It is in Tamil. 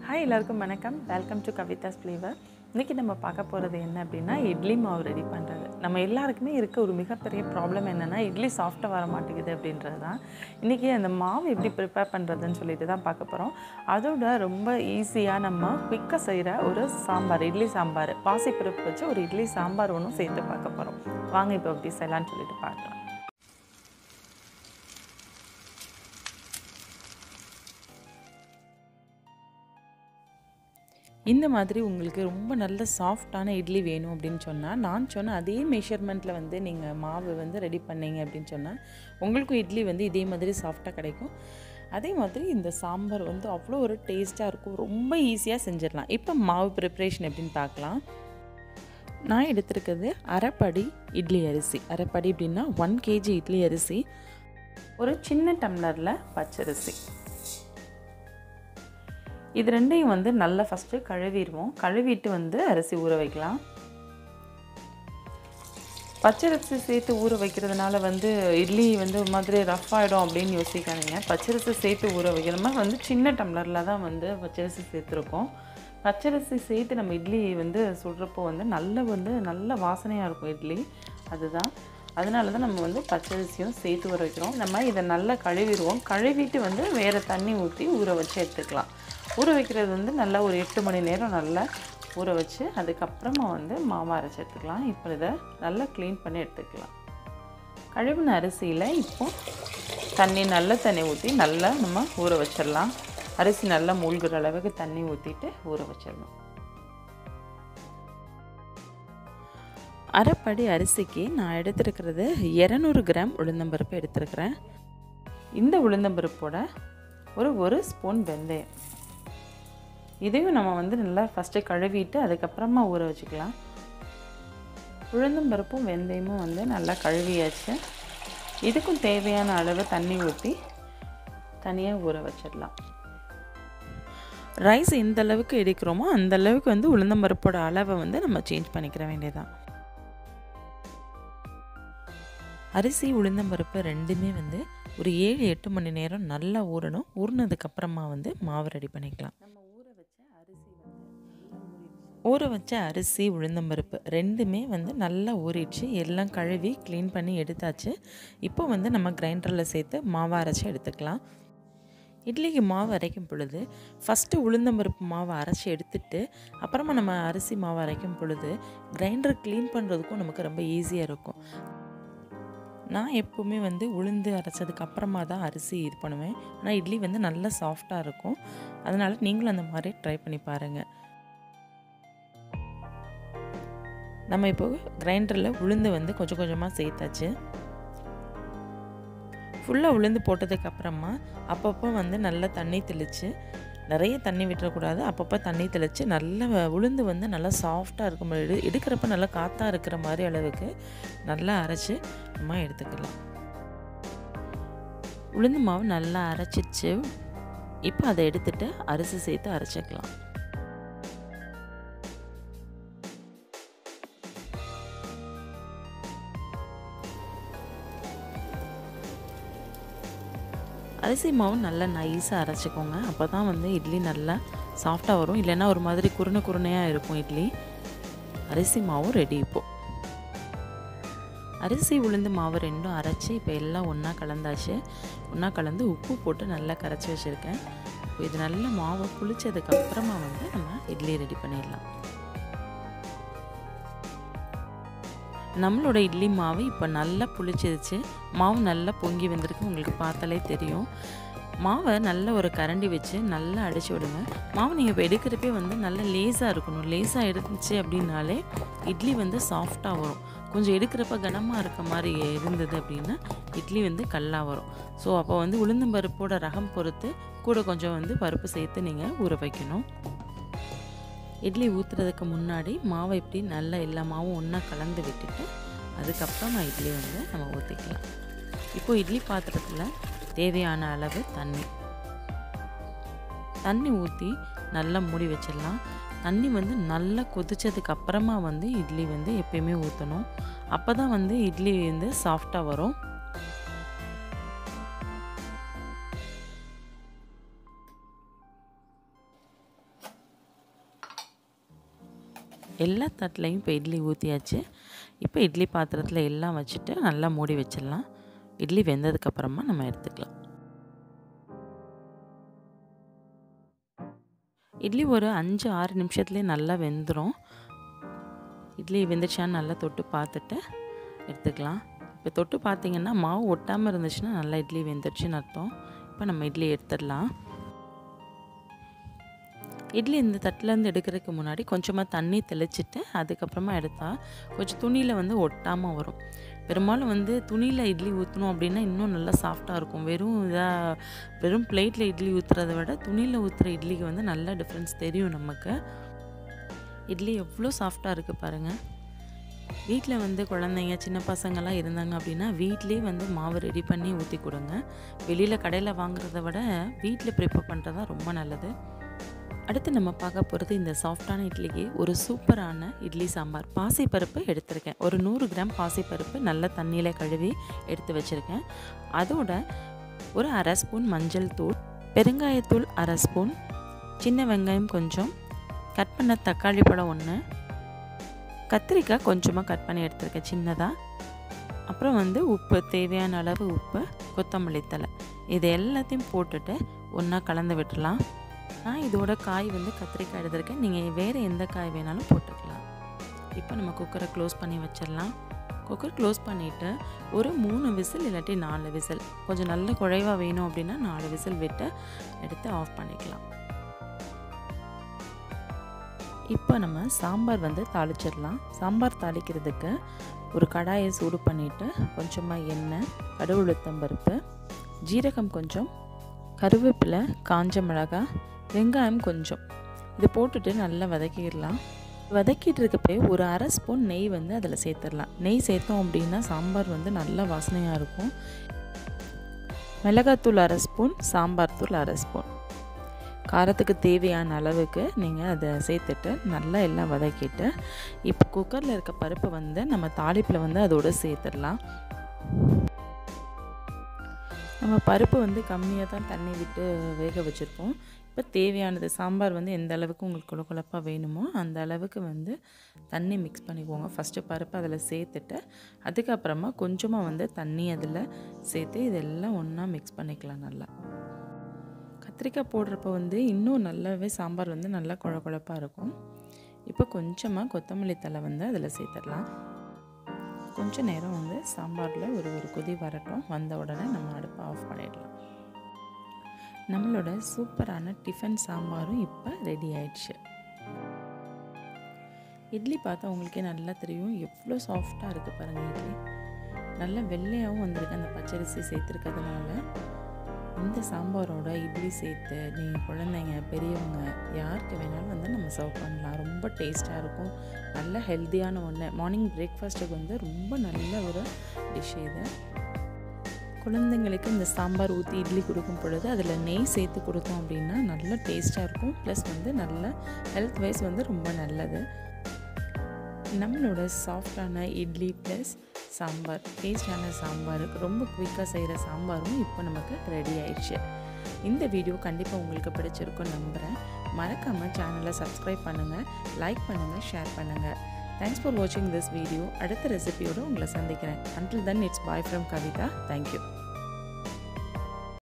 ஹாய் எல்லாருக்கும் வணக்கம் வெல்கம் டு கவிதாஸ் ஃப்ளேவர் இன்றைக்கி நம்ம பார்க்க போகிறது என்ன அப்படின்னா இட்லி மாவு ரெடி பண்ணுறது நம்ம எல்லாருக்குமே இருக்க ஒரு மிகப்பெரிய ப்ராப்ளம் என்னென்னா இட்லி சாஃப்டாக வர மாட்டேங்குது அப்படின்றது தான் இன்றைக்கி அந்த மாவு எப்படி ப்ரிப்பேர் பண்ணுறதுன்னு சொல்லிட்டு தான் பார்க்க போகிறோம் அதோட ரொம்ப ஈஸியாக நம்ம குயிக்காக செய்கிற ஒரு சாம்பார் இட்லி சாம்பார் பாசிப்பருப்பு வச்சு ஒரு இட்லி சாம்பார் ஒன்றும் சேர்த்து பார்க்க போகிறோம் வாங்க இப்போ எப்படி செய்யலாம்னு சொல்லிட்டு பார்க்கலாம் இந்த மாதிரி உங்களுக்கு ரொம்ப நல்ல சாஃப்டான இட்லி வேணும் அப்படின்னு சொன்னால் நான் சொன்ன அதே மெஷர்மெண்ட்டில் வந்து நீங்கள் மாவு வந்து ரெடி பண்ணீங்க அப்படின்னு சொன்னால் உங்களுக்கும் இட்லி வந்து இதே மாதிரி சாஃப்டாக கிடைக்கும் அதே மாதிரி இந்த சாம்பார் வந்து அவ்வளோ ஒரு டேஸ்ட்டாக இருக்கும் ரொம்ப ஈஸியாக செஞ்சிடலாம் இப்போ மாவு ப்ரிப்ரேஷன் எப்படின்னு பார்க்கலாம் நான் எடுத்திருக்கிறது அரைப்படி இட்லி அரிசி அரைப்படி அப்படின்னா ஒன் கேஜி இட்லி அரிசி ஒரு சின்ன டம்ளரில் பச்சரிசி இது ரெண்டையும் வந்து நல்லா ஃபஸ்ட்டு கழுவிடுவோம் கழுவிட்டு வந்து அரிசி ஊற வைக்கலாம் பச்சரிசி சேர்த்து ஊற வைக்கிறதுனால வந்து இட்லி வந்து ஒரு மாதிரி ரஃப் ஆகிடும் அப்படின்னு யோசிக்காதீங்க பச்சரிசி சேர்த்து ஊற வைக்கிறோமா வந்து சின்ன டம்ளரில் தான் வந்து பச்சரிசி சேர்த்துருக்கோம் பச்சரிசி சேர்த்து நம்ம இட்லி வந்து சுடுறப்போ வந்து நல்ல வந்து நல்ல வாசனையாக இருக்கும் இட்லி அதுதான் அதனால தான் நம்ம வந்து பச்சரிசியும் சேர்த்து ஊற வைக்கிறோம் நம்ம இதை நல்லா கழுவிடுவோம் கழுவிட்டு வந்து வேறு தண்ணி ஊற்றி ஊற வச்சு எடுத்துக்கலாம் ஊற வைக்கிறது வந்து நல்லா ஒரு எட்டு மணி நேரம் நல்லா ஊற வச்சு அதுக்கப்புறமா வந்து மாவு அரைச்சி எடுத்துக்கலாம் இப்போ இதை நல்லா க்ளீன் பண்ணி எடுத்துக்கலாம் கழுவின அரிசியில் இப்போ தண்ணி நல்ல தண்ணி ஊற்றி நல்லா நம்ம ஊற வச்சிடலாம் அரிசி நல்லா மூழ்கிற அளவுக்கு தண்ணி ஊற்றிட்டு ஊற வச்சிடணும் அரைப்படி அரிசிக்கு நான் எடுத்துருக்கிறது இரநூறு கிராம் உளுந்தம்பருப்பு எடுத்துருக்கிறேன் இந்த உளுந்தம்பருப்போட ஒரு ஒரு ஸ்பூன் வெந்தயம் இதையும் நம்ம வந்து நல்லா ஃபஸ்ட்டு கழுவிட்டு அதுக்கப்புறமா ஊற வச்சுக்கலாம் உளுந்தம்பருப்பும் வெந்தயமும் வந்து நல்லா கழுவியாச்சு இதுக்கும் தேவையான அளவு தண்ணி ஊற்றி தனியாக ஊற வச்சிடலாம் ரைஸ் எந்த அளவுக்கு எடுக்கிறோமோ அந்த அளவுக்கு வந்து உளுந்தம்பருப்போட அளவை வந்து நம்ம சேஞ்ச் பண்ணிக்கிற வேண்டியதான் அரிசி உளுந்தம்பருப்பு ரெண்டுமே வந்து ஒரு ஏழு எட்டு மணி நேரம் நல்லா ஊறணும் ஊறினதுக்கப்புறமா வந்து மாவு ரெடி பண்ணிக்கலாம் நம்ம ஊற வச்ச அரிசி வந்து ஊற வச்ச அரிசி உளுந்தம்பருப்பு ரெண்டுமே வந்து நல்லா ஊறிடுச்சு எல்லாம் கழுவி க்ளீன் பண்ணி எடுத்தாச்சு இப்போ வந்து நம்ம கிரைண்டரில் சேர்த்து மாவு அரைச்சி எடுத்துக்கலாம் இட்லிக்கு மாவு அரைக்கும் பொழுது ஃபஸ்ட்டு உளுந்தம்பருப்பு மாவு அரைச்சி எடுத்துட்டு அப்புறமா நம்ம அரிசி மாவு அரைக்கும் பொழுது கிரைண்டர் க்ளீன் பண்ணுறதுக்கும் நமக்கு ரொம்ப ஈஸியாக இருக்கும் நான் எப்போவுமே வந்து உளுந்து அரைச்சதுக்கு அப்புறமா தான் அரிசி இது பண்ணுவேன் ஆனால் இட்லி வந்து நல்லா சாஃப்டாக இருக்கும் அதனால் நீங்களும் அந்த மாதிரி ட்ரை பண்ணி பாருங்கள் நம்ம இப்போ கிரைண்டரில் உளுந்து வந்து கொஞ்சம் கொஞ்சமாக சேர்த்தாச்சு ஃபுல்லாக உளுந்து போட்டதுக்கு அப்புறமா அப்பப்போ வந்து நல்லா தண்ணி தெளித்து நிறைய தண்ணி விட்டுறக்கூடாது அப்பப்போ தண்ணி தெளித்து நல்லா உளுந்து வந்து நல்லா சாஃப்டாக இருக்கும் எடு எடுக்கிறப்ப நல்லா காற்றாக இருக்கிற மாதிரி அளவுக்கு நல்லா அரைச்சி நம்ம எடுத்துக்கலாம் உளுந்து மாவு நல்லா அரைச்சிச்சு இப்போ அதை எடுத்துகிட்டு அரிசி சேர்த்து அரைச்சிக்கலாம் அரிசி மாவு நல்லா நைஸாக அரைச்சிக்கோங்க அப்போ தான் வந்து இட்லி நல்லா சாஃப்டாக வரும் இல்லைன்னா ஒரு மாதிரி குருணை குருணையாக இருக்கும் இட்லி அரிசி மாவும் ரெடி இப்போது அரிசி உளுந்து மாவு ரெண்டும் அரைச்சி இப்போ எல்லாம் ஒன்றா கலந்தாச்சு ஒன்றா கலந்து உப்பு போட்டு நல்லா கரைச்சி வச்சுருக்கேன் இப்போ இது நல்ல மாவை புளிச்சதுக்கப்புறமா வந்து நம்ம இட்லி ரெடி பண்ணிடலாம் நம்மளோட இட்லி மாவு இப்போ நல்லா புளிச்சிருச்சு மாவு நல்லா பொங்கி வந்திருக்கு உங்களுக்கு பார்த்தாலே தெரியும் மாவை நல்ல ஒரு கரண்டி வச்சு நல்லா அடிச்சு விடுங்க மாவு நீங்கள் இப்போ எடுக்கிறப்பே வந்து நல்லா லேஸாக இருக்கணும் லேஸாக இருந்துச்சு அப்படின்னாலே இட்லி வந்து சாஃப்டாக வரும் கொஞ்சம் எடுக்கிறப்ப கனமாக இருக்க மாதிரி இருந்தது அப்படின்னா இட்லி வந்து கல்லாக வரும் ஸோ அப்போ வந்து உளுந்தம்பருப்போட ரகம் பொறுத்து கூட கொஞ்சம் வந்து பருப்பு சேர்த்து நீங்கள் ஊற வைக்கணும் இட்லி ஊற்றுறதுக்கு முன்னாடி மாவை இப்படி நல்லா எல்லா மாவும் ஒன்றா கலந்து விட்டுட்டு அதுக்கப்புறமா இட்லி வந்து நம்ம ஊற்றிக்கலாம் இப்போது இட்லி பாத்திரத்தில் தேவையான அளவு தண்ணி தண்ணி ஊற்றி நல்லா மூடி வச்சிடலாம் தண்ணி வந்து நல்லா கொதிச்சதுக்கு அப்புறமா வந்து இட்லி வந்து எப்பயுமே ஊற்றணும் அப்போ தான் வந்து இட்லி வந்து சாஃப்டாக வரும் எல்லா தட்டிலையும் இப்போ இட்லி ஊற்றியாச்சு இப்போ இட்லி பாத்திரத்தில் எல்லாம் வச்சுட்டு நல்லா மூடி வச்சிடலாம் இட்லி வெந்ததுக்கப்புறமா நம்ம எடுத்துக்கலாம் இட்லி ஒரு அஞ்சு ஆறு நிமிஷத்துலேயே நல்லா வெந்துடும் இட்லி வெந்துச்சான்னு நல்லா தொட்டு பார்த்துட்டு எடுத்துக்கலாம் இப்போ தொட்டு பார்த்தீங்கன்னா மாவு ஒட்டாமல் இருந்துச்சுன்னா நல்லா இட்லி வெந்துருச்சுன்னு அர்த்தம் இப்போ நம்ம இட்லி எடுத்துடலாம் இட்லி இந்த தட்டிலேருந்து எடுக்கிறதுக்கு முன்னாடி கொஞ்சமாக தண்ணி தெளிச்சிட்டு அதுக்கப்புறமா எடுத்தால் கொஞ்சம் துணியில் வந்து ஒட்டாமல் வரும் பெரும்பாலும் வந்து துணியில் இட்லி ஊற்றணும் அப்படின்னா இன்னும் நல்லா சாஃப்டாக இருக்கும் வெறும் இதாக வெறும் பிளேட்டில் இட்லி ஊற்றுறத விட துணியில் ஊற்றுற இட்லிக்கு வந்து நல்ல டிஃப்ரென்ஸ் தெரியும் நமக்கு இட்லி எவ்வளோ சாஃப்டாக இருக்குது பாருங்கள் வீட்டில் வந்து குழந்தைங்க சின்ன பசங்கள்லாம் இருந்தாங்க அப்படின்னா வீட்லேயே வந்து மாவு ரெடி பண்ணி ஊற்றி கொடுங்க வெளியில் கடையில் வாங்குறத விட வீட்டில் ப்ரிப்பேர் பண்ணுறது தான் ரொம்ப நல்லது அடுத்து நம்ம பார்க்க போகிறது இந்த சாஃப்டான இட்லிக்கு ஒரு சூப்பரான இட்லி சாம்பார் பாசிப்பருப்பு எடுத்திருக்கேன் ஒரு நூறு கிராம் பாசிப்பருப்பு நல்ல தண்ணியில் கழுவி எடுத்து வச்சுருக்கேன் அதோட ஒரு அரை ஸ்பூன் மஞ்சள் தூள் பெருங்காயத்தூள் அரை ஸ்பூன் சின்ன வெங்காயம் கொஞ்சம் கட் பண்ண தக்காளி பழம் ஒன்று கத்திரிக்காய் கொஞ்சமாக கட் பண்ணி எடுத்திருக்கேன் சின்னதாக அப்புறம் வந்து உப்பு தேவையான அளவு உப்பு கொத்தமல்லி தலை இது எல்லாத்தையும் போட்டுட்டு ஒன்றா கலந்து விட்டுடலாம் நான் இதோட காய் வந்து கத்திரிக்காய் எடுத்திருக்கேன் நீங்கள் வேறு எந்த காய் வேணாலும் போட்டுக்கலாம் இப்போ நம்ம குக்கரை க்ளோஸ் பண்ணி வச்சிடலாம் குக்கர் க்ளோஸ் பண்ணிவிட்டு ஒரு மூணு விசில் இல்லாட்டி நாலு விசில் கொஞ்சம் நல்ல குழைவாக வேணும் அப்படின்னா நாலு விசில் விட்டு எடுத்து ஆஃப் பண்ணிக்கலாம் இப்போ நம்ம சாம்பார் வந்து தாளிச்சிடலாம் சாம்பார் தாளிக்கிறதுக்கு ஒரு கடாயை சூடு பண்ணிவிட்டு கொஞ்சமாக எண்ணெய் கடுகுளுத்தம் பருப்பு ஜீரகம் கொஞ்சம் கருவேப்பிலை காஞ்ச மிளகாய் வெங்காயம் கொஞ்சம் இது போட்டுட்டு நல்லா வதக்கிடலாம் வதக்கிட்டு இருக்கப்பே ஒரு அரை ஸ்பூன் நெய் வந்து அதில் சேர்த்துடலாம் நெய் சேர்த்தோம் அப்படின்னா சாம்பார் வந்து நல்லா வாசனையாக இருக்கும் மிளகாத்தூள் அரை ஸ்பூன் சாம்பார் தூள் அரை ஸ்பூன் காரத்துக்கு தேவையான அளவுக்கு நீங்கள் அதை சேர்த்துட்டு நல்லா எல்லாம் வதக்கிட்டு இப்போ குக்கரில் இருக்க பருப்பை வந்து நம்ம தாளிப்பில் வந்து அதோடு சேர்த்துடலாம் நம்ம பருப்பு வந்து கம்மியாக தான் தண்ணி விட்டு வேக வச்சுருப்போம் இப்போ தேவையானது சாம்பார் வந்து எந்த அளவுக்கு உங்களுக்கு குழ குழப்பாக வேணுமோ அந்த அளவுக்கு வந்து தண்ணி மிக்ஸ் பண்ணிக்கோங்க ஃபஸ்ட்டு பருப்பு அதில் சேர்த்துட்டு அதுக்கப்புறமா கொஞ்சமாக வந்து தண்ணி அதில் சேர்த்து இதெல்லாம் ஒன்றா மிக்ஸ் பண்ணிக்கலாம் நல்லா கத்திரிக்காய் போடுறப்ப வந்து இன்னும் நல்லாவே சாம்பார் வந்து நல்லா குழ குழப்பாக இருக்கும் இப்போ கொஞ்சமாக கொத்தமல்லி தலை வந்து அதில் சேர்த்துடலாம் கொஞ்ச நேரம் வந்து சாம்பாரில் ஒரு ஒரு கொதி வரட்டும் வந்த உடனே நம்ம அடுப்பை ஆஃப் பண்ணிடலாம் நம்மளோட சூப்பரான டிஃபன் சாம்பாரும் இப்போ ரெடி ஆயிடுச்சு இட்லி பார்த்தா உங்களுக்கே நல்லா தெரியும் எவ்வளோ சாஃப்டாக இருக்குது பாருங்கள் இட்லி நல்லா வெள்ளையாகவும் வந்திருக்கு அந்த பச்சரிசி சேர்த்துருக்கிறதுனால இந்த சாம்பாரோட இட்லி சேர்த்து நீங்கள் குழந்தைங்க பெரியவங்க யாருக்கு வேணாலும் வந்து நம்ம சர்வ் பண்ணலாம் ரொம்ப டேஸ்ட்டாக இருக்கும் நல்ல ஹெல்த்தியான ஒன்று மார்னிங் பிரேக்ஃபாஸ்ட்டுக்கு வந்து ரொம்ப நல்ல ஒரு டிஷ் இது குழந்தைங்களுக்கு இந்த சாம்பார் ஊற்றி இட்லி கொடுக்கும் பொழுது அதில் நெய் சேர்த்து கொடுத்தோம் அப்படின்னா நல்ல டேஸ்ட்டாக இருக்கும் ப்ளஸ் வந்து நல்ல ஹெல்த் வைஸ் வந்து ரொம்ப நல்லது நம்மளோட சாஃப்டான இட்லி ப்ளஸ் சாம்பார் டேஸ்டான சாம்பார் ரொம்ப குயிக்காக செய்கிற சாம்பாரும் இப்போ நமக்கு ரெடி ஆயிடுச்சு இந்த வீடியோ கண்டிப்பாக உங்களுக்கு பிடிச்சிருக்கும் நம்புகிறேன் மறக்காமல் சேனலை சப்ஸ்கிரைப் பண்ணுங்கள் லைக் பண்ணுங்கள் ஷேர் பண்ணுங்கள் தேங்க்ஸ் ஃபார் வாட்சிங் திஸ் வீடியோ அடுத்த ரெசிபியோடு உங்களை சந்திக்கிறேன் until then it's bye from Kavitha thank you